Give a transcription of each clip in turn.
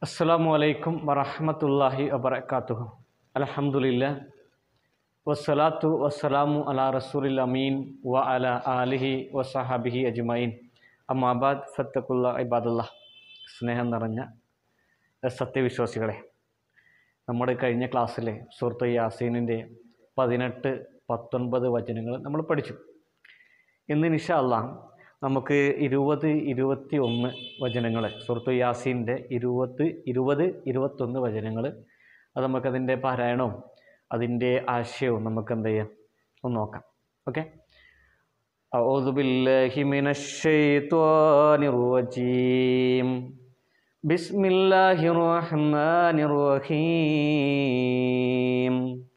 അസ്സാം വലൈക്കും വറഹമത്തല്ലാഹി വബർക്കാത്തുഹു അലഹമുല്ല വസ്സലാത്തു വസ്സലാമു അലാ റസൂലിൽ അമീൻ വ അല ആലിഹി വസഹാബിഹി അജ്മൈൻ അമ്മാബാദ് ഫത്തക്കുള്ള ഇബാദുള്ള സ്നേഹം നിറഞ്ഞ സത്യവിശ്വാസികളെ നമ്മുടെ കഴിഞ്ഞ ക്ലാസ്സിലെ സുഹൃത്ത് യാസീനിൻ്റെ പതിനെട്ട് പത്തൊൻപത് വചനങ്ങൾ നമ്മൾ പഠിച്ചു ഇന്ന് നിഷ അള്ളാഹ് നമുക്ക് ഇരുപത് ഇരുപത്തി ഒന്ന് വചനങ്ങൾ സുഹൃത്തു യാസീൻ്റെ ഇരുപത് ഇരുപത് ഇരുപത്തൊന്ന് വചനങ്ങൾ അത് നമുക്കതിൻ്റെ പാരായണവും അതിൻ്റെ ആശയവും നമുക്ക് എന്ത് ചെയ്യാം ഒന്ന് നോക്കാം ഓക്കെ أعوذ بالله من الشيطان الرجيم بسم الله الرحمن الرحيم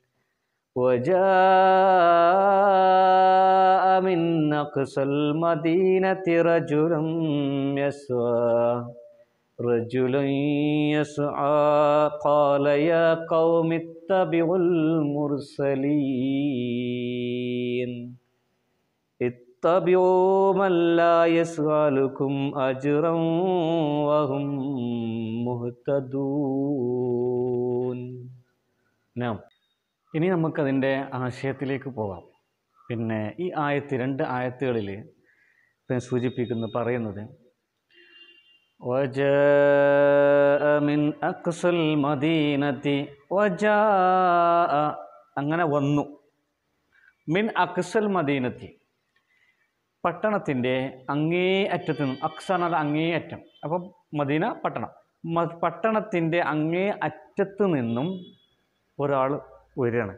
وجاء من أقصى المدينة رجل يسعى رجل يسعى قال يا قوم اتبعوا المرسلين اتبعوا من لا يسألكم أجرا وهم مهتدون نعم ഇനി നമുക്കതിൻ്റെ ആശയത്തിലേക്ക് പോകാം പിന്നെ ഈ ആയത്ത് രണ്ട് ആയത്തുകളിൽ ഇപ്പം സൂചിപ്പിക്കുന്നു പറയുന്നത് وجاء من أقصى المدينة وجاء അങ്ങനെ വന്നു മിൻ അക്സൽ മദീനത്തി പട്ടണത്തിൻ്റെ അങ്ങേ അറ്റത്ത് നിന്നും അക്സ എന്നാൽ അങ്ങേ അറ്റം അപ്പം മദീന പട്ടണം മ- പട്ടണത്തിൻ്റെ അങ്ങേ അറ്റത്ത് നിന്നും ഒരാൾ വരികയാണ്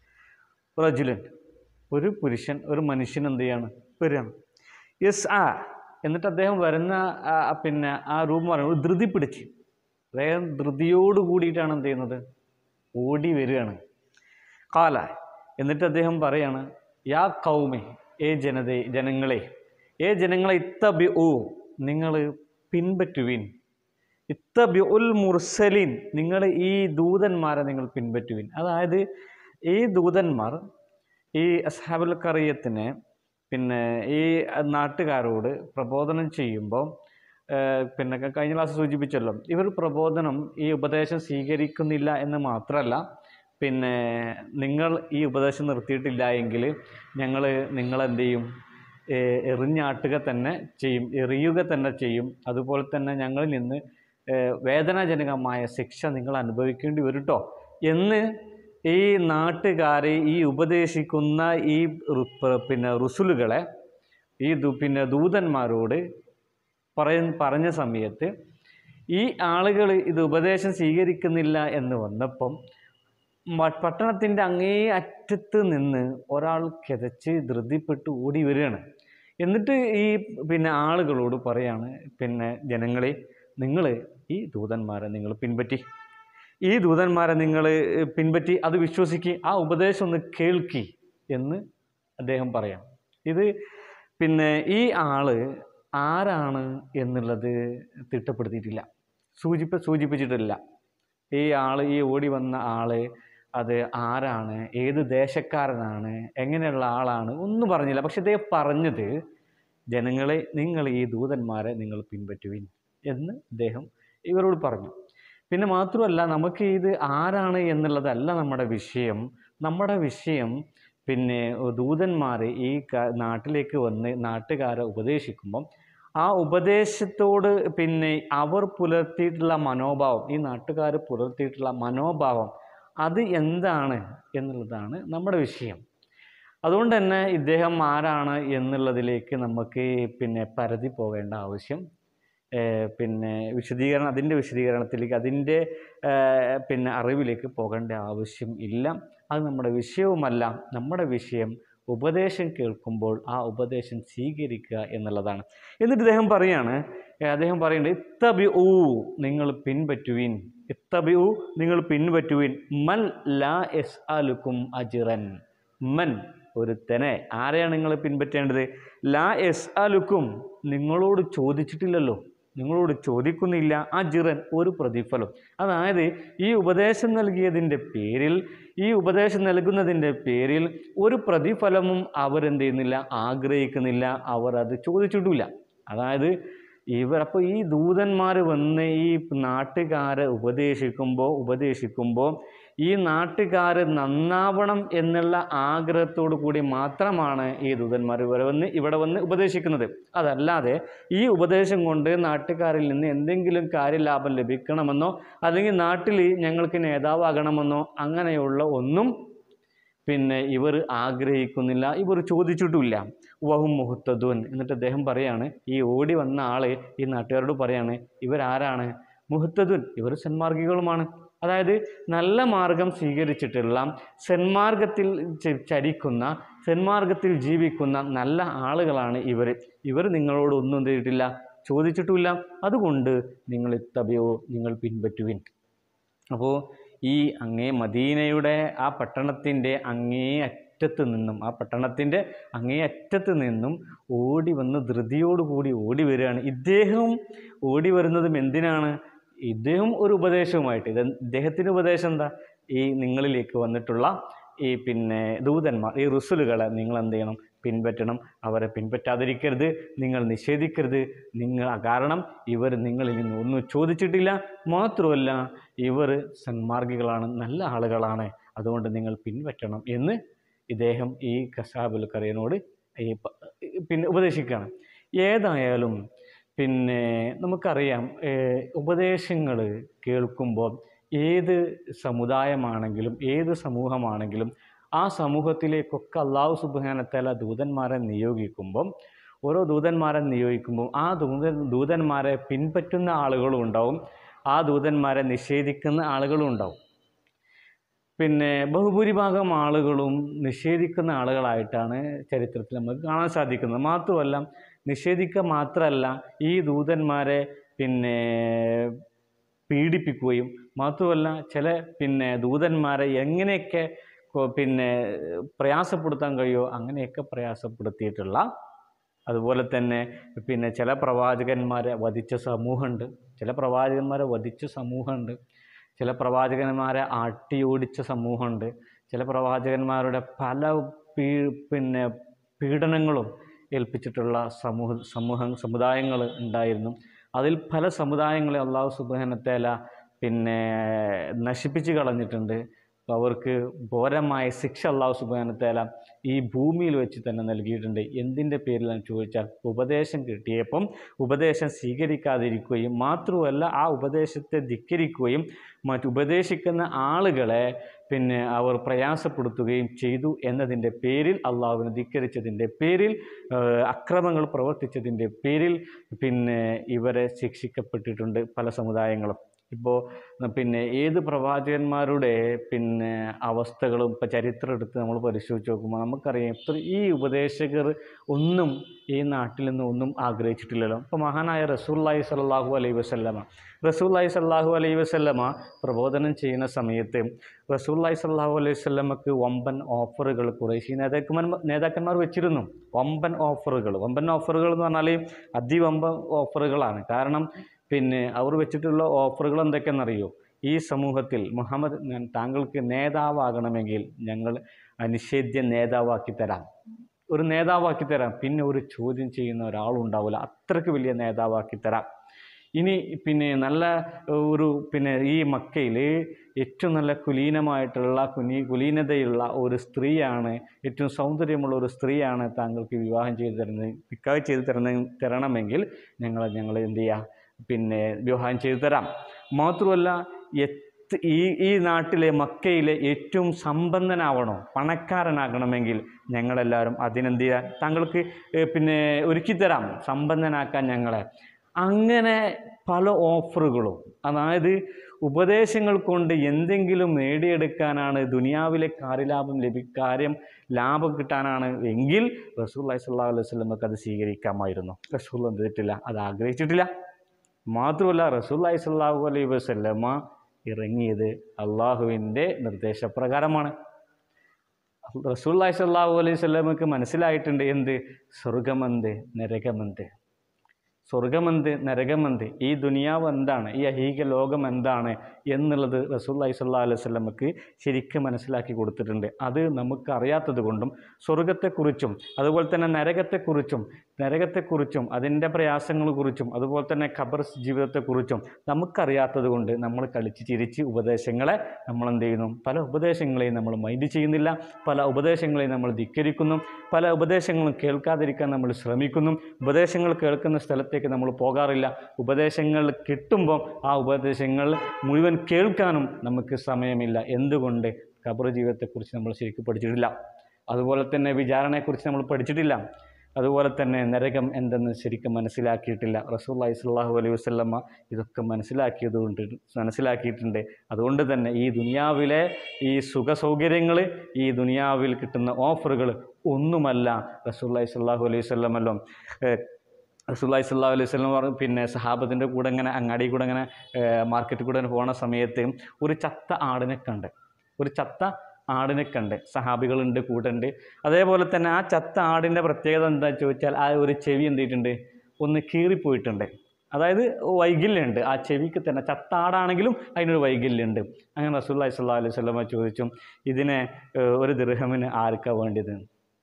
റജുലൻ ഒരു പുരുഷൻ ഒരു മനുഷ്യൻ എന്ത് ചെയ്യാണ് വരികയാണ് യെസ് ആ എന്നിട്ട് അദ്ദേഹം വരുന്ന ആ, പിന്നെ ആ രൂപം പറയുന്നത് ധൃതി പിടിച്ച് അദ്ദേഹം ധൃതിയോട് കൂടിയിട്ടാണ് എന്ത് ചെയ്യുന്നത് ഓടി വരികയാണ് കാല എന്നിട്ട് അദ്ദേഹം പറയാണ് യാ കൗമെ ഏ ജനതേ ജനങ്ങളെ ഏ ജനങ്ങളെ ഇത്തബി ഓ നിങ്ങൾ പിൻപറ്റുവിൻ ഇത്തബി ഉൽ മുർസലിൻ നിങ്ങൾ ഈ ദൂതന്മാരെ നിങ്ങൾ പിൻപറ്റുവിൻ അതായത് ഈ ദൂതന്മാർ ഈ അസ്ഹാബുൽ കറിയത്തിനെ പിന്നെ ഈ നാട്ടുകാരോട് പ്രബോധനം ചെയ്യുമ്പോൾ ഏഹ്, പിന്നെ ക- കഴിഞ്ഞ ക്ലാസ് സൂചിപ്പിച്ചല്ലോ ഇവർ പ്രബോധനം ഈ ഉപദേശം സ്വീകരിക്കുന്നില്ല എന്ന് മാത്രമല്ല പിന്നെ നിങ്ങൾ ഈ ഉപദേശം നിർത്തിയിട്ടില്ല എങ്കിൽ ഞങ്ങൾ നിങ്ങളെന്ത് ചെയ്യും ഏഹ്, എറിഞ്ഞാട്ടുക തന്നെ ചെയ്യും എറിയുക തന്നെ ചെയ്യും അതുപോലെ തന്നെ ഞങ്ങളിൽ നിന്ന് ഏഹ്, വേദനാജനകമായ ശിക്ഷ നിങ്ങൾ അനുഭവിക്കേണ്ടി വരും ട്ടോ എന്ന് ഈ നാട്ടുകാരെ ഈ ഉപദേശിക്കുന്ന ഈ റു- പ- പിന്നെ റുസുലുകളെ ഈ ദു പിന്നെ ദൂതന്മാരോട് പറയ പറഞ്ഞ സമയത്ത് ഈ ആളുകൾ ഇത് ഉപദേശം സ്വീകരിക്കുന്നില്ല എന്ന് വന്നപ്പം മ- പട്ടണത്തിൻ്റെ അങ്ങേ അറ്റത്ത് നിന്ന് ഒരാൾ കിതച്ച് ധൃതിപ്പെട്ട് ഓടി വരികയാണ് എന്നിട്ട് ഈ പിന്നെ ആളുകളോട് പറയാണ് പിന്നെ ജനങ്ങളെ നിങ്ങൾ ഈ ദൂതന്മാരെ നിങ്ങൾ പിൻപറ്റി ഈ ദൂതന്മാരെ നിങ്ങൾ പിൻപറ്റി അത് വിശ്വസിക്കുക ആ ഉപദേശം ഒന്ന് കേൾക്കി എന്ന് അദ്ദേഹം പറയാം ഇത് പിന്നെ ഈ ആള് ആരാണ് എന്നുള്ളത് തിട്ടപ്പെടുത്തിയിട്ടില്ല സൂചിപ്പ സൂചിപ്പിച്ചിട്ടില്ല ഈ ആൾ ഈ ഓടി വന്ന ആള് അത് ആരാണ് ഏത് ദേശക്കാരനാണ് എങ്ങനെയുള്ള ആളാണ് ഒന്നും പറഞ്ഞില്ല പക്ഷെ ഇദ്ദേഹം പറഞ്ഞത് ജനങ്ങളെ നിങ്ങൾ ഈ ദൂതന്മാരെ നിങ്ങൾ പിൻപറ്റുവിൻ എന്ന് അദ്ദേഹം ഇവരോട് പറഞ്ഞു പിന്നെ മാത്രമല്ല നമുക്ക് ഇത് ആരാണ് എന്നുള്ളതല്ല നമ്മുടെ വിഷയം നമ്മുടെ വിഷയം പിന്നെ ദൂതന്മാർ ഈ ക- നാട്ടിലേക്ക് വന്ന് നാട്ടുകാരെ ഉപദേശിക്കുമ്പം ആ ഉപദേശത്തോട് പിന്നെ അവർ പുലർത്തിയിട്ടുള്ള മനോഭാവം ഈ നാട്ടുകാർ പുലർത്തിയിട്ടുള്ള മനോഭാവം അത് എന്താണ് എന്നുള്ളതാണ് നമ്മുടെ വിഷയം അതുകൊണ്ട് തന്നെ ഇദ്ദേഹം ആരാണ് എന്നുള്ളതിലേക്ക് നമുക്ക് പിന്നെ പരതി പോകേണ്ട ആവശ്യം ഏഹ് പിന്നെ വിശദീകരണം അതിൻ്റെ വിശദീകരണത്തിലേക്ക് അതിൻ്റെ ഏഹ് പിന്നെ അറിവിലേക്ക് പോകേണ്ട ആവശ്യം ഇല്ല അത് നമ്മുടെ വിഷയവുമല്ല നമ്മുടെ വിഷയം ഉപദേശം കേൾക്കുമ്പോൾ ആ ഉപദേശം സ്വീകരിക്കുക എന്നുള്ളതാണ് എന്നിട്ട് ഇദ്ദേഹം പറയാണ് ഏഹ് അദ്ദേഹം പറയുന്നുണ്ട് ഇത്തബി ഊ നിങ്ങൾ പിൻപറ്റുവിൻ ഇത്തബി ഊ നിങ്ങൾ പിൻപറ്റുവിൻ മൻ ലാ എസ് അലുക്കും അജിറൻ മൻ ഒരുത്തനെ ആരെയാണ് നിങ്ങൾ പിൻപറ്റേണ്ടത് ലാ എസ് അലുക്കും നിങ്ങളോട് ചോദിച്ചിട്ടില്ലല്ലോ നിങ്ങളോട് ചോദിക്കുന്നില്ല അജിറൻ ഒരു പ്രതിഫലം അതായത് ഈ ഉപദേശം നൽകിയതിൻ്റെ പേരിൽ ഈ ഉപദേശം നൽകുന്നതിൻ്റെ പേരിൽ ഒരു പ്രതിഫലവും അവരെന്ത് ചെയ്യുന്നില്ല ആഗ്രഹിക്കുന്നില്ല അവർ അത് ചോദിച്ചിട്ടില്ല അതായത് ഇവർ അപ്പോൾ ഈ ദൂതന്മാർ വന്ന് ഈ നാട്ടുകാരെ ഉപദേശിക്കുമ്പോൾ ഉപദേശിക്കുമ്പോൾ ഈ നാട്ടുകാർ നന്നാവണം എന്നുള്ള ആഗ്രഹത്തോടു കൂടി മാത്രമാണ് ഈ ദൂതന്മാർ ഇവിടെ വന്ന് ഇവിടെ വന്ന് ഉപദേശിക്കുന്നത് അതല്ലാതെ ഈ ഉപദേശം കൊണ്ട് നാട്ടുകാരിൽ നിന്ന് എന്തെങ്കിലും കാര്യലാഭം ലഭിക്കണമെന്നോ അല്ലെങ്കിൽ നാട്ടിൽ ഞങ്ങൾക്ക് നേതാവാകണമെന്നോ അങ്ങനെയുള്ള ഒന്നും പിന്നെ ഇവർ ആഗ്രഹിക്കുന്നില്ല ഇവർ ചോദിച്ചിട്ടുമില്ല വഹും മുഹത്തദുൻ എന്നിട്ട് അദ്ദേഹം പറയാണ് ഈ ഓടി വന്ന ആൾ ഈ നാട്ടുകാരോട് പറയാണ് ഇവരാരാണ് മുഹത്തദുൻ ഇവർ സന്മാർഗികളുമാണ് അതായത് നല്ല മാർഗം സ്വീകരിച്ചിട്ടുള്ള സന്മാർഗത്തിൽ ച- ചരിക്കുന്ന സന്മാർഗത്തിൽ ജീവിക്കുന്ന നല്ല ആളുകളാണ് ഇവർ ഇവർ നിങ്ങളോട് ഒന്നും ചെയ്തിട്ടില്ല ചോദിച്ചിട്ടുമില്ല അതുകൊണ്ട് നിങ്ങൾ ഇത്തബയോ നിങ്ങൾ പിൻപറ്റുവിൻ അപ്പോൾ ഈ അങ്ങേ മദീനയുടെ ആ പട്ടണത്തിൻ്റെ അങ്ങേ അറ്റത്ത് നിന്നും ആ പട്ടണത്തിൻ്റെ അങ്ങേ അറ്റത്ത് നിന്നും ഓടി വന്ന് ധൃതിയോടുകൂടി ഓടി വരികയാണ് ഇദ്ദേഹം ഓടി വരുന്നതും എന്തിനാണ് ഇദ്ദേഹം ഒരു ഉപദേശവുമായിട്ട് ഇത് ഇദ്ദേഹത്തിൻ്റെ ഉപദേശം എന്താ ഈ നിങ്ങളിലേക്ക് വന്നിട്ടുള്ള ഈ പിന്നെ ദൂതന്മാർ ഈ റുസുലുകളെ നിങ്ങൾ എന്ത് ചെയ്യണം പിൻപറ്റണം അവരെ പിൻപറ്റാതിരിക്കരുത് നിങ്ങൾ നിഷേധിക്കരുത് നിങ്ങൾ കാരണം ഇവർ നിങ്ങളിൽ നിന്ന് ഒന്നും ചോദിച്ചിട്ടില്ല മാത്രമല്ല ഇവർ സന്മാർഗികളാണ് നല്ല ആളുകളാണ് അതുകൊണ്ട് നിങ്ങൾ പിൻപറ്റണം എന്ന് ഇദ്ദേഹം ഈ കസാബുൽ കറിയനോട് ഈ പ- പിന്നെ ഉപദേശിക്കുകയാണ് ഏതായാലും പിന്നെ നമുക്കറിയാം ഉപദേശങ്ങൾ കേൾക്കുമ്പോൾ ഏത് സമുദായമാണെങ്കിലും ഏത് സമൂഹമാണെങ്കിലും ആ സമൂഹത്തിലേക്കൊക്കെ അള്ളാഹു സുബാനത്തല ദൂതന്മാരെ നിയോഗിക്കുമ്പം ഓരോ ദൂതന്മാരെ നിയോഗിക്കുമ്പോൾ ആ ദൂതൻ ദൂതന്മാരെ പിൻപറ്റുന്ന ആളുകളും ഉണ്ടാവും ആ ദൂതന്മാരെ നിഷേധിക്കുന്ന ആളുകളും ഉണ്ടാവും പിന്നെ ബഹുഭൂരിഭാഗം ആളുകളും നിഷേധിക്കുന്ന ആളുകളായിട്ടാണ് ചരിത്രത്തിൽ നമുക്ക് കാണാൻ സാധിക്കുന്നത് മാത്രമല്ല നിഷേധിക്കുക മാത്രമല്ല ഈ ദൂതന്മാരെ പിന്നെ പീഡിപ്പിക്കുകയും മാത്രമല്ല ചില പിന്നെ ദൂതന്മാരെ എങ്ങനെയൊക്കെ കൊ- പിന്നെ പ്രയാസപ്പെടുത്താൻ കഴിയുമോ അങ്ങനെയൊക്കെ പ്രയാസപ്പെടുത്തിയിട്ടുള്ള അതുപോലെ തന്നെ പിന്നെ ചില പ്രവാചകന്മാരെ വധിച്ച സമൂഹമുണ്ട് ചില പ്രവാചകന്മാരെ വധിച്ച സമൂഹമുണ്ട് ചില പ്രവാചകന്മാരെ ആട്ടിയോടിച്ച സമൂഹമുണ്ട് ചില പ്രവാചകന്മാരുടെ പല പീ പിന്നെ പീഡനങ്ങളും ഏൽപ്പിച്ചിട്ടുള്ള സമൂഹ സമൂഹം സമുദായങ്ങൾ ഉണ്ടായിരുന്നു അതിൽ പല സമുദായങ്ങളെ അള്ളാഹു സുബാനത്തേല പിന്നെ നശിപ്പിച്ച് കളഞ്ഞിട്ടുണ്ട് അപ്പോൾ അവർക്ക് ഘോരമായ ശിക്ഷ അള്ളാഹു സുബാനത്തേല ഈ ഭൂമിയിൽ വെച്ച് തന്നെ നൽകിയിട്ടുണ്ട് എന്തിൻ്റെ പേരിലാണ് ചോദിച്ചാൽ ഉപദേശം കിട്ടിയപ്പം ഉപദേശം സ്വീകരിക്കാതിരിക്കുകയും മാത്രമല്ല ആ ഉപദേശത്തെ ധിക്കരിക്കുകയും മറ്റ് ഉപദേശിക്കുന്ന ആളുകളെ പിന്നെ അവർ പ്രയാസപ്പെടുത്തുകയും ചെയ്തു എന്നതിൻ്റെ പേരിൽ അള്ളാഹുവിനെ ധിക്കരിച്ചതിൻ്റെ പേരിൽ ഏഹ്, അക്രമങ്ങൾ പ്രവർത്തിച്ചതിൻ്റെ പേരിൽ പിന്നെ ഇവരെ ശിക്ഷിക്കപ്പെട്ടിട്ടുണ്ട് പല സമുദായങ്ങളും ഇപ്പോൾ പിന്നെ ഏത് പ്രവാചകന്മാരുടെ പിന്നെ അവസ്ഥകളും ഇപ്പോൾ ചരിത്രം എടുത്ത് നമ്മൾ പരിശോധിച്ച് നോക്കുമ്പോൾ നമുക്കറിയാം ഇത്ര ഈ ഉപദേശകർ ഒന്നും ഈ നാട്ടിൽ നിന്ന് ഒന്നും ആഗ്രഹിച്ചിട്ടില്ലല്ലോ ഇപ്പോൾ മഹാനായ റസൂല്ലായി സല്ലാഹു അലൈഹി വസല്ലമ റസൂല്ലായി സല്ലാഹു അലൈഹി വസല്ലമ പ്രബോധനം ചെയ്യുന്ന സമയത്ത് റസൂല്ലായി സല്ലാഹു അലൈഹി വസല്ലമക്ക് വമ്പൻ ഓഫറുകൾ കുറേശ്ശി നേതാക്കന്മാർ നേതാക്കന്മാർ വെച്ചിരുന്നു വമ്പൻ ഓഫറുകൾ വമ്പൻ ഓഫറുകൾ എന്ന് പറഞ്ഞാൽ അതിവമ്പൻ ഓഫറുകളാണ് കാരണം പിന്നെ അവർ വെച്ചിട്ടുള്ള ഓഫറുകൾ എന്തൊക്കെയെന്നറിയോ ഈ സമൂഹത്തിൽ മുഹമ്മദ് ഞാൻ താങ്കൾക്ക് നേതാവാകണമെങ്കിൽ ഞങ്ങൾ അനിഷേധ്യ നേതാവാക്കി തരാം ഒരു നേതാവാക്കി തരാം പിന്നെ ഒരു ചോദ്യം ചെയ്യുന്ന ഒരാളുണ്ടാവില്ല അത്രയ്ക്ക് വലിയ നേതാവാക്കി തരാം ഇനി പിന്നെ നല്ല ഒരു പിന്നെ ഈ മക്കയിൽ ഏറ്റവും നല്ല കുലീനമായിട്ടുള്ള കുനി കുലീനതയുള്ള ഒരു സ്ത്രീയാണ് ഏറ്റവും സൗന്ദര്യമുള്ള ഒരു സ്ത്രീയാണ് താങ്കൾക്ക് വിവാഹം ചെയ്തു തരുന്നത് നിക്കാഹ് ചെയ്തു തരുന്ന തരണമെങ്കിൽ ഞങ്ങൾ ഞങ്ങൾ എന്ത് ചെയ്യുക പിന്നെ വിവാഹം ചെയ്തു തരാം മാത്രമല്ല എത്ത് ഈ ഈ നാട്ടിലെ മക്കയിലെ ഏറ്റവും സമ്പന്നനാവണോ പണക്കാരനാകണമെങ്കിൽ ഞങ്ങളെല്ലാവരും അതിനെന്ത് ചെയ്യാൻ താങ്കൾക്ക് ഏ, പിന്നെ ഒരുക്കിത്തരാം സമ്പന്നനാക്കാൻ ഞങ്ങളെ അങ്ങനെ പല ഓഫറുകളും അതായത് ഉപദേശങ്ങൾ കൊണ്ട് എന്തെങ്കിലും നേടിയെടുക്കാനാണ് ദുനിയാവിലെ കാര്യലാഭം ലഭി കാര്യം ലാഭം കിട്ടാനാണ് എങ്കിൽ റസൂൽ അലൈഹി സ്വല്ലാ അലൈഹി സ്വലമക്ക് അത് സ്വീകരിക്കാമായിരുന്നു റസൂൽ എന്ത് ചെയ്തിട്ടില്ല അത് ആഗ്രഹിച്ചിട്ടില്ല മാത്രമല്ല റസൂല്ലായി സ്വല്ലാഹു അലൈഹി വസല്ലമ ഇറങ്ങിയത് അള്ളാഹുവിൻ്റെ നിർദ്ദേശപ്രകാരമാണ് റസൂല്ലായി സ്വല്ലാഹു അലൈഹി വസല്ലമക്ക് മനസ്സിലായിട്ടുണ്ട് എന്ത് സ്വർഗമെന്ത് നരകമെന്ത് സ്വർഗമെന്ത് നരകമെന്ത് ഈ ദുനിയാവ് എന്താണ് ഈ അഹീക ലോകം എന്താണ് എന്നുള്ളത് റസൂല്ലായി സ്വല്ലാ അലൈഹി സ്വലമക്ക് ശരിക്കും മനസ്സിലാക്കി കൊടുത്തിട്ടുണ്ട് അത് നമുക്ക് അറിയാത്തത് കൊണ്ടും സ്വർഗത്തെക്കുറിച്ചും അതുപോലെ തന്നെ നരകത്തെക്കുറിച്ചും നരകത്തെക്കുറിച്ചും അതിൻ്റെ പ്രയാസങ്ങളെക്കുറിച്ചും അതുപോലെ തന്നെ ഖബർ ജീവിതത്തെക്കുറിച്ചും നമുക്കറിയാത്തത് കൊണ്ട് നമ്മൾ കളിച്ച് ചിരിച്ച് ഉപദേശങ്ങളെ നമ്മൾ എന്ത് ചെയ്യുന്നു പല ഉപദേശങ്ങളെയും നമ്മൾ മൈൻഡ് ചെയ്യുന്നില്ല പല ഉപദേശങ്ങളെയും നമ്മൾ ധിക്കരിക്കുന്നു പല ഉപദേശങ്ങളും കേൾക്കാതിരിക്കാൻ നമ്മൾ ശ്രമിക്കുന്നു ഉപദേശങ്ങൾ കേൾക്കുന്ന സ്ഥലത്തേക്ക് നമ്മൾ പോകാറില്ല ഉപദേശങ്ങൾ കിട്ടുമ്പോൾ ആ ഉപദേശങ്ങൾ മുഴുവൻ കേൾക്കാനും നമുക്ക് സമയമില്ല എന്തുകൊണ്ട് ഖബർ ജീവിതത്തെക്കുറിച്ച് നമ്മൾ ശരിക്കും പഠിച്ചിട്ടില്ല അതുപോലെ തന്നെ വിചാരണയെക്കുറിച്ച് നമ്മൾ പഠിച്ചിട്ടില്ല അതുപോലെ തന്നെ നരകം എന്തെന്ന് ശരിക്കും മനസ്സിലാക്കിയിട്ടില്ല റസൂല്ലായി സ്വല്ലാഹു അലൈഹി വസ്ലമ്മ ഇതൊക്കെ മനസ്സിലാക്കിയതുകൊണ്ട് മനസ്സിലാക്കിയിട്ടുണ്ട് അതുകൊണ്ട് തന്നെ ഈ ദുനിയാവിലെ ഈ സുഖ സൗകര്യങ്ങൾ ഈ ദുനിയാവിൽ കിട്ടുന്ന ഓഫറുകൾ ഒന്നുമല്ല റസൂല്ലായി സ്വല്ലാഹു അലൈഹി വസ്ലമല്ലോ റസൂല്ലായി സ്വല്ലാ അലൈഹി സ്വലം പറഞ്ഞു പിന്നെ സഹാബത്തിൻ്റെ കൂടെ ഇങ്ങനെ അങ്ങാടി കൂടെ ഇങ്ങനെ മാർക്കറ്റിൽ കൂടെ ഇങ്ങനെ പോണ സമയത്ത് ഒരു ചത്ത ആടിനെ കണ്ട് ഒരു ചത്ത ആടിനെ കണ്ട് സഹാബികളുണ്ട് കൂട്ടുണ്ട് അതേപോലെ തന്നെ ആ ചത്ത ആടിൻ്റെ പ്രത്യേകത എന്താ ചോദിച്ചാൽ ആ ഒരു ചെവി എന്ത് ചെയ്തിട്ടുണ്ട് ഒന്ന് കീറിപ്പോയിട്ടുണ്ട് അതായത് വൈകല്യമുണ്ട് ആ ചെവിക്ക് തന്നെ ചത്ത ആടാണെങ്കിലും അതിനൊരു വൈകല്യമുണ്ട് അങ്ങനെ റസൂല്ലായി സ്വല്ലാ അലൈഹി സ്വലമ ചോദിച്ചു ഇതിനെ ഏഹ്, ഒരു ദൃഹമിന് ആർക്കാ വേണ്ടത്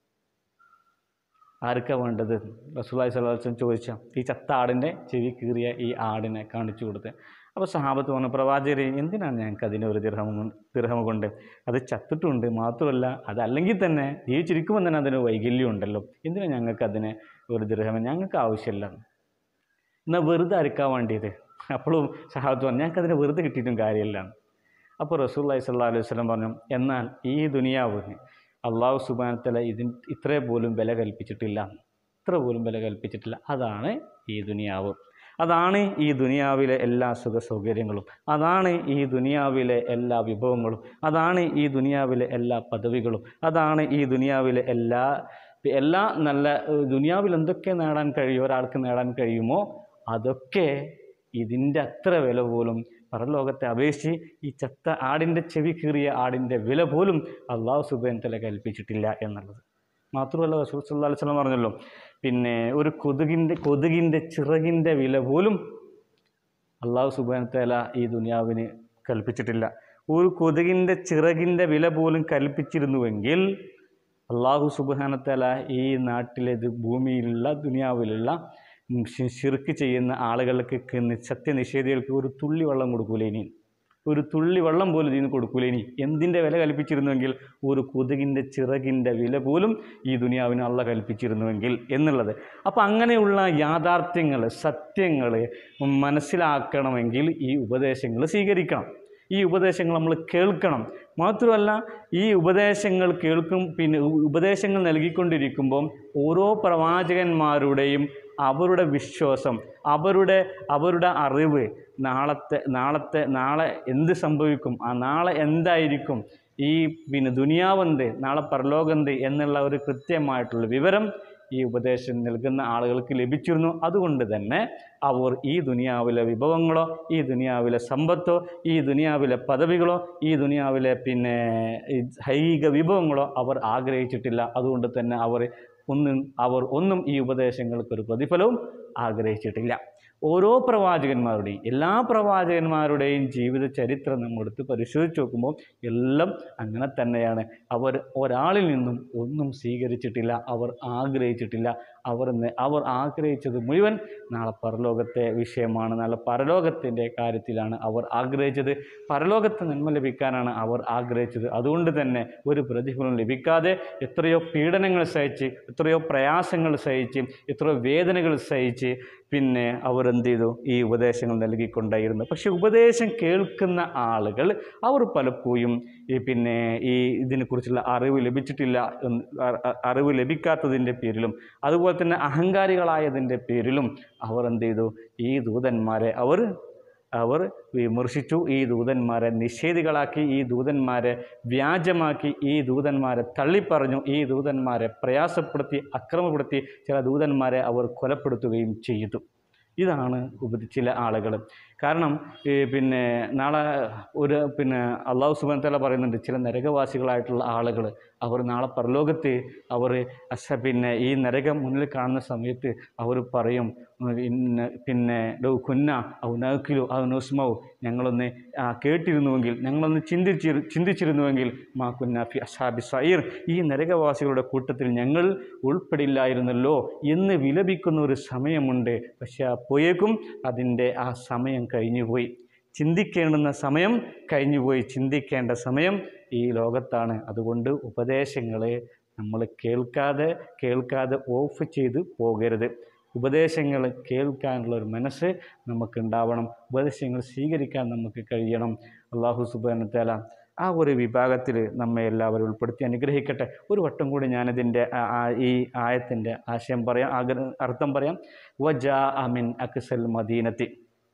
ആർക്കാ വേണ്ടത് റസൂല്ലായി സ്വലാസ്ലം ചോദിച്ച ഈ ചത്ത ആടിൻ്റെ ചെവി കീറിയ ഈ ആടിനെ കാണിച്ചു കൊടുത്ത് അപ്പോൾ സഹാബത്ത് പറഞ്ഞു പ്രവാചകരെ എന്തിനാണ് ഞങ്ങൾക്ക് അതിന് ഒരു ദിർഹം ദിർഹം കൊണ്ട് അത് ചത്തിട്ടുണ്ട് മാത്രമല്ല അതല്ലെങ്കിൽ തന്നെ ജീവിച്ചിരിക്കുമ്പോൾ തന്നെ അതിന് വൈകല്യം ഉണ്ടല്ലോ എന്തിനാണ് ഞങ്ങൾക്ക് അതിനെ ഒരു ദിർഹം ഞങ്ങൾക്ക് ആവശ്യമില്ല എന്നാൽ വെറുതെ അരക്കാൻ വേണ്ടിയത് അപ്പോഴും സഹാബത്ത് പറഞ്ഞു ഞങ്ങൾക്ക് അതിന് വെറുതെ കിട്ടിയിട്ടും കാര്യമില്ല അപ്പോൾ റസൂല്ലായി സല്ലാ അലൈഹി വസല്ലം പറഞ്ഞു എന്നാൽ ഈ ദുനിയാവിന് അള്ളാഹു സുബാനത്തല ഇതിന് ഇത്രേ പോലും വില കൽപ്പിച്ചിട്ടില്ല ഇത്ര പോലും വില കൽപ്പിച്ചിട്ടില്ല അതാണ് ഈ ദുനിയാവ് അതാണ് ഈ ദുനിയാവിലെ എല്ലാ സുഖ സൗകര്യങ്ങളും അതാണ് ഈ ദുനിയാവിലെ എല്ലാ വിഭവങ്ങളും അതാണ് ഈ ദുനിയാവിലെ എല്ലാ പദവികളും അതാണ് ഈ ദുനിയാവിലെ എല്ലാ എല്ലാ നല്ല ഏഹ്, ദുനിയാവിൽ എന്തൊക്കെ നേടാൻ കഴിയും ഒരാൾക്ക് നേടാൻ കഴിയുമോ അതൊക്കെ ഇതിൻ്റെ അത്ര വില പോലും പരലോകത്തെ അപേക്ഷിച്ച് ഈ ചത്ത ആടിൻ്റെ ചെവി കീറിയ ആടിൻ്റെ വില പോലും അള്ളാഹു സുബൈൻ തല കൽപ്പിച്ചിട്ടില്ല എന്നുള്ളത് മാത്രമല്ല റസൂൽ സല്ലല്ലാഹു അലൈഹി വസല്ലം പറഞ്ഞല്ലോ പിന്നെ ഒരു കൊതുകിൻ്റെ കൊതുകിൻ്റെ ചിറകിൻ്റെ വില പോലും അള്ളാഹു സുബാൻ തല ഈ ദുനിയാവിന് കൽപ്പിച്ചിട്ടില്ല ഒരു കൊതുകിൻ്റെ ചിറകിൻ്റെ വില പോലും കൽപ്പിച്ചിരുന്നുവെങ്കിൽ അള്ളാഹു സുബാനത്തല ഈ നാട്ടിലെ ഇത് ഭൂമിയിലുള്ള ദുനിയാവിലുള്ള ഉം, ശി- ശിർക്ക് ചെയ്യുന്ന ആളുകൾക്ക് ക്ക് നി- സത്യനിഷേധികൾക്ക് ഒരു തുള്ളി വെള്ളം കൊടുക്കൂല ഇനി ഒരു തുള്ളി വെള്ളം പോലും ഇതിന് കൊടുക്കൂല ഇനി എന്തിൻ്റെ വില കൽപ്പിച്ചിരുന്നുവെങ്കിൽ ഒരു കൊതുകിൻ്റെ ചിറകിൻ്റെ വില പോലും ഈ ദുനിയാവിന് അള്ള കൽപ്പിച്ചിരുന്നുവെങ്കിൽ എന്നുള്ളത് അപ്പോൾ അങ്ങനെയുള്ള യാഥാർത്ഥ്യങ്ങൾ സത്യങ്ങൾ മനസ്സിലാക്കണമെങ്കിൽ ഈ ഉപദേശങ്ങൾ സ്വീകരിക്കണം ഈ ഉപദേശങ്ങൾ നമ്മൾ കേൾക്കണം മാത്രമല്ല ഈ ഉപദേശങ്ങൾ കേൾക്കും പിന്നെ ഉ- ഉപദേശങ്ങൾ നൽകിക്കൊണ്ടിരിക്കുമ്പം ഓരോ പ്രവാചകന്മാരുടെയും അവരുടെ വിശ്വാസം അവരുടെ അവരുടെ അറിവ് നാളത്തെ നാളത്തെ നാളെ എന്ത് സംഭവിക്കും ആ നാളെ എന്തായിരിക്കും ഈ പിന്നെ ദുനിയാവെന്ത് നാളെ പരലോകന്ത് എന്നുള്ള ഒരു കൃത്യമായിട്ടുള്ള വിവരം ഈ ഉപദേശം നൽകുന്ന ആളുകൾക്ക് ലഭിച്ചിരുന്നു അതുകൊണ്ട് തന്നെ അവർ ഈ ദുനിയാവിലെ വിഭവങ്ങളോ ഈ ദുനിയാവിലെ സമ്പത്തോ ഈ ദുനിയാവിലെ പദവികളോ ഈ ദുനിയാവിലെ പിന്നെ ഈ ഹൈക വിഭവങ്ങളോ അവർ ആഗ്രഹിച്ചിട്ടില്ല അതുകൊണ്ട് തന്നെ അവർ ഒന്നും അവർ ഒന്നും ഈ ഉപദേശങ്ങൾക്കൊരു പ്രതിഫലവും ആഗ്രഹിച്ചിട്ടില്ല ഓരോ പ്രവാചകന്മാരുടെയും എല്ലാ പ്രവാചകന്മാരുടെയും ജീവിത ചരിത്രം നമ്മൾ എടുത്ത് പരിശോധിച്ച് നോക്കുമ്പോൾ എല്ലാം അങ്ങനെ തന്നെയാണ് അവർ ഒരാളിൽ നിന്നും ഒന്നും സ്വീകരിച്ചിട്ടില്ല അവർ ആഗ്രഹിച്ചിട്ടില്ല അവർ നെ- അവർ ആഗ്രഹിച്ചത് മുഴുവൻ നാളെ പരലോകത്തെ വിഷയമാണ് നാളെ പരലോകത്തിൻ്റെ കാര്യത്തിലാണ് അവർ ആഗ്രഹിച്ചത് പരലോകത്തെ നന്മ ലഭിക്കാനാണ് അവർ ആഗ്രഹിച്ചത് അതുകൊണ്ട് തന്നെ ഒരു പ്രതിഫലം ലഭിക്കാതെ എത്രയോ പീഡനങ്ങൾ സഹിച്ച് എത്രയോ പ്രയാസങ്ങൾ സഹിച്ച് എത്രയോ വേദനകൾ സഹിച്ച് പിന്നെ അവർ എന്ത് ചെയ്തു ഈ ഉപദേശങ്ങൾ നൽകിക്കൊണ്ടായിരുന്നു പക്ഷെ ഉപദേശം കേൾക്കുന്ന ആളുകൾ അവർ പലപ്പോഴും ഈ പിന്നെ ഈ ഇതിനെക്കുറിച്ചുള്ള അറിവ് ലഭിച്ചിട്ടില്ല എന്ന് അ- അ- അറിവ് ലഭിക്കാത്തതിൻ്റെ പേരിലും അതുപോലെ തന്നെ അഹങ്കാരികളായതിൻ്റെ പേരിലും അവർ എന്ത് ചെയ്തു ഈ ദൂതന്മാരെ അവർ അവർ വിമർശിച്ചു ഈ ദൂതന്മാരെ നിഷേധികളാക്കി ഈ ദൂതന്മാരെ വ്യാജമാക്കി ഈ ദൂതന്മാരെ തള്ളിപ്പറഞ്ഞു ഈ ദൂതന്മാരെ പ്രയാസപ്പെടുത്തി അക്രമപ്പെടുത്തി ചില ദൂതന്മാരെ അവർ കൊലപ്പെടുത്തുകയും ചെയ്തു ഇതാണ് ഉപ ചില ആളുകൾ കാരണം ഈ പിന്നെ നാളെ ഒരു പിന്നെ അള്ളാഹു സുബാൻ തല പറയുന്നുണ്ട് ചില നരകവാസികളായിട്ടുള്ള ആളുകൾ അവർ നാളെ പരലോകത്ത് അവർ അസ പിന്നെ ഈ നരകം മുന്നിൽ കാണുന്ന സമയത്ത് അവർ പറയും ഉം, ഇന്ന പിന്നെ ഡോ കുന്ന ഔ നക്കിലു ഔ നുസ്മൗ ഞങ്ങളൊന്ന് ആ, കേട്ടിരുന്നുവെങ്കിൽ ഞങ്ങളൊന്ന് ചിന്തിച്ചി ചിന്തിച്ചിരുന്നുവെങ്കിൽ മാ കുന്ന ഫി അസാബി സൈർ ഈ നരകവാസികളുടെ കൂട്ടത്തിൽ ഞങ്ങൾ ഉൾപ്പെടില്ലായിരുന്നല്ലോ എന്ന് വിലപിക്കുന്ന ഒരു സമയമുണ്ട് പക്ഷെ അപ്പോഴേക്കും അതിൻ്റെ ആ സമയം കഴിഞ്ഞുപോയി ചിന്തിക്കേണ്ടുന്ന സമയം കഴിഞ്ഞുപോയി ചിന്തിക്കേണ്ട സമയം ഈ ലോകത്താണ് അതുകൊണ്ട് ഉപദേശങ്ങളെ നമ്മൾ കേൾക്കാതെ കേൾക്കാതെ ഓഫ് ചെയ്ത് പോകരുത് ഉപദേശങ്ങൾ കേൾക്കാനുള്ള ഒരു മനസ്സ് നമുക്കുണ്ടാവണം ഉപദേശങ്ങൾ സ്വീകരിക്കാൻ നമുക്ക് കഴിയണം അള്ളാഹു സുബാനത്താല ആ ഒരു വിഭാഗത്തിൽ നമ്മെ എല്ലാവരും ഉൾപ്പെടുത്തി അനുഗ്രഹിക്കട്ടെ ഒരു വട്ടം കൂടി ഞാനിതിൻ്റെ ആ- ആ- ഈ ആയത്തിൻ്റെ ആശയം പറയാം ആഗ്ര- അർത്ഥം പറയാം വജാ അമിൻ അക്സൽ മദീനത്തി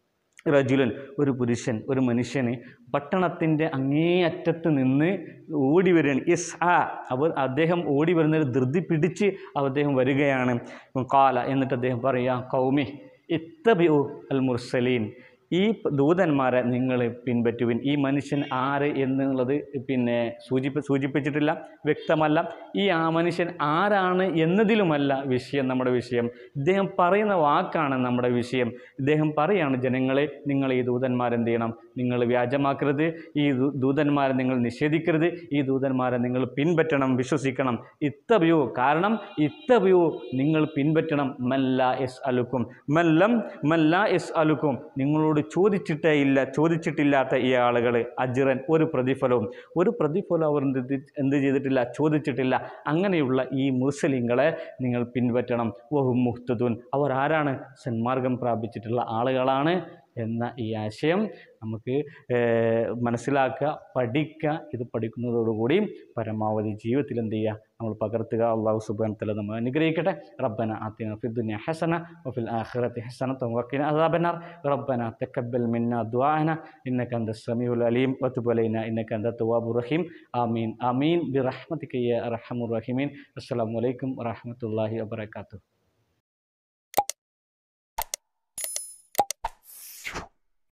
റജുലൻ ഒരു പുരുഷൻ ഒരു മനുഷ്യന് പട്ടണത്തിൻ്റെ അങ്ങേയറ്റത്ത് നിന്ന് ഓടി വരികയാണ് ഇസ് ആ അവർ അദ്ദേഹം ഓടി വരുന്നൊരു ധൃതി പിടിച്ച് അദ്ദേഹം വരികയാണ് കാല എന്നിട്ട് അദ്ദേഹം പറയാം കൗമി ഇത്തബിഉ അൽ മുർസലീൻ ഈ ദൂതന്മാരെ നിങ്ങൾ പിൻപറ്റുവിൻ ഈ മനുഷ്യൻ ആര് എന്നുള്ളത് പിന്നെ സൂചിപ്പ സൂചിപ്പിച്ചിട്ടില്ല വ്യക്തമല്ല ഈ ആ മനുഷ്യൻ ആരാണ് എന്നതിലുമല്ല വിഷയം നമ്മുടെ വിഷയം ഇദ്ദേഹം പറയുന്ന വാക്കാണ് നമ്മുടെ വിഷയം ഇദ്ദേഹം പറയാണ് ജനങ്ങളെ നിങ്ങൾ ഈ ദൂതന്മാരെന്ത് ചെയ്യണം നിങ്ങൾ വ്യാജമാക്കരുത് ഈ ദൂ- ദൂതന്മാരെ നിങ്ങൾ നിഷേധിക്കരുത് ഈ ദൂതന്മാരെ നിങ്ങൾ പിൻപറ്റണം വിശ്വസിക്കണം ഇത്തബിയോ കാരണം ഇത്തബിയോ നിങ്ങൾ പിൻപറ്റണം മല്ല എസ് അലുക്കും മല്ലം മല്ല എസ് അലുക്കും നിങ്ങളോട് ചോദിച്ചിട്ടേ ഇല്ല ചോദിച്ചിട്ടില്ലാത്ത ഈ ആളുകൾ അജിറൻ ഒരു പ്രതിഫലവും ഒരു പ്രതിഫലം അവർ എന്ത് ചെയ്തി- എന്ത് ചെയ്തിട്ടില്ല ചോദിച്ചിട്ടില്ല അങ്ങനെയുള്ള ഈ മുസ്ലിങ്ങളെ നിങ്ങൾ പിൻപറ്റണം വഹും മുഹ്തദൂൻ അവർ ആരാണ് സന്മാർഗം പ്രാപിച്ചിട്ടുള്ള ആളുകളാണ് എന്ന ഈ ആശയം നമുക്ക് ഏഹ്, മനസ്സിലാക്കുക പഠിക്കുക ഇത് പഠിക്കുന്നതോടുകൂടി പരമാവധി ജീവിതത്തിൽ എന്ത് ചെയ്യുക നമ്മൾ പകർത്തുക അള്ളാഹു സുബാൻ തല നമ്മൾ അനുഗ്രഹിക്കട്ടെ റബ്ബന ആത്തിന ഫിദ്ദുനിയ ഹസന വഫിൽ ആഖിറത്തി ഹസന വഖിന അദാബന്നാർ റബ്ബന തഖബ്ബൽ മിന്ന ദുആന ഇന്നക അന്ത സമീഉൽ അലീം വതുബ് അലൈന ഇന്നക അന്ത തവ്വാബുർ റഹീം ആമീൻ ആമീൻ ബിറഹ്മതിക യാ അർഹമുർ റഹീമീൻ അസ്സലാമു അലൈക്കും വറഹ്മത്തുള്ളാഹി വബറകാതുഹു